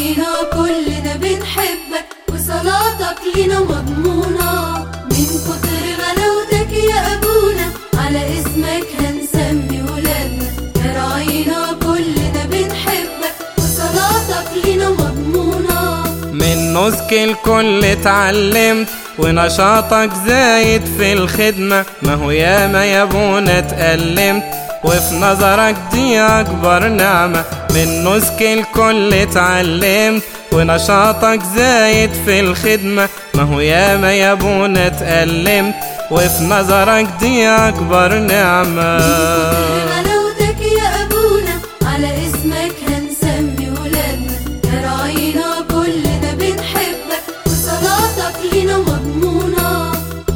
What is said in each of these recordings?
راعينا كلنا بنحبك وصلاتك لينا مضمونة من كتر غلاوتك يا أبونا على اسمك هنسمي ولادنا يا راعينا كلنا بنحبك وصلاتك لينا مضمونة من نسك الكل اتعلمت ونشاطك زايد في الخدمة ما هو ياما يا ابونا اتألمت وفي نظرك دي أكبر نعمة من نسك الكل اتعلمت ونشاطك زايد في الخدمة ما هو ياما يا ابونا اتألمت وفي نظرك دي أكبر نعمة غلاوتك يا أبونا على اسمك هنسمي ولادنا يا راعينا كلنا بنحبك وصلاتك لينا مضمونة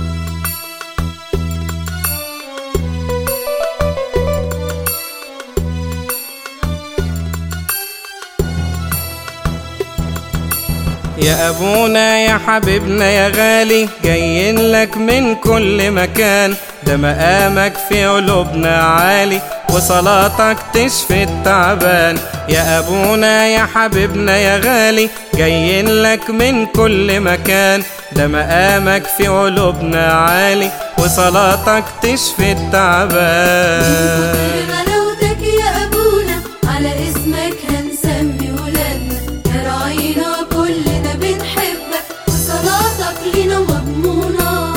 يا ابونا يا حبيبنا يا غالي جايين لك من كل مكان ده مقامك في قلوبنا عالي وصلاتك تشفي التعبان يا ابونا يا حبيبنا يا غالي جايين لك من كل مكان ده مقامك في قلوبنا عالي وصلاتك تشفي التعبان غلاوتك يا أبونا على اسمك هنسمي ولادنا يا راعينا كلنا بنحبك وصلاتك لينا مضمونة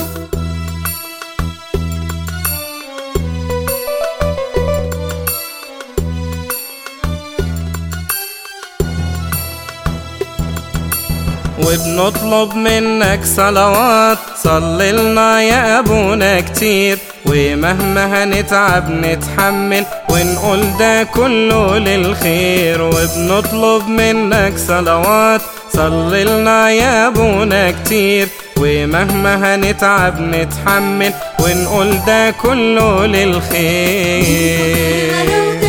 وبنطلب منك صلوات صلي لنا يا ابونا كتير ومهما هنتعب نتحمل ونقول ده كله للخير وبنطلب منك صلوات صلي لنا يا ابونا كتير ومهما هنتعب نتحمل ونقول ده كله للخير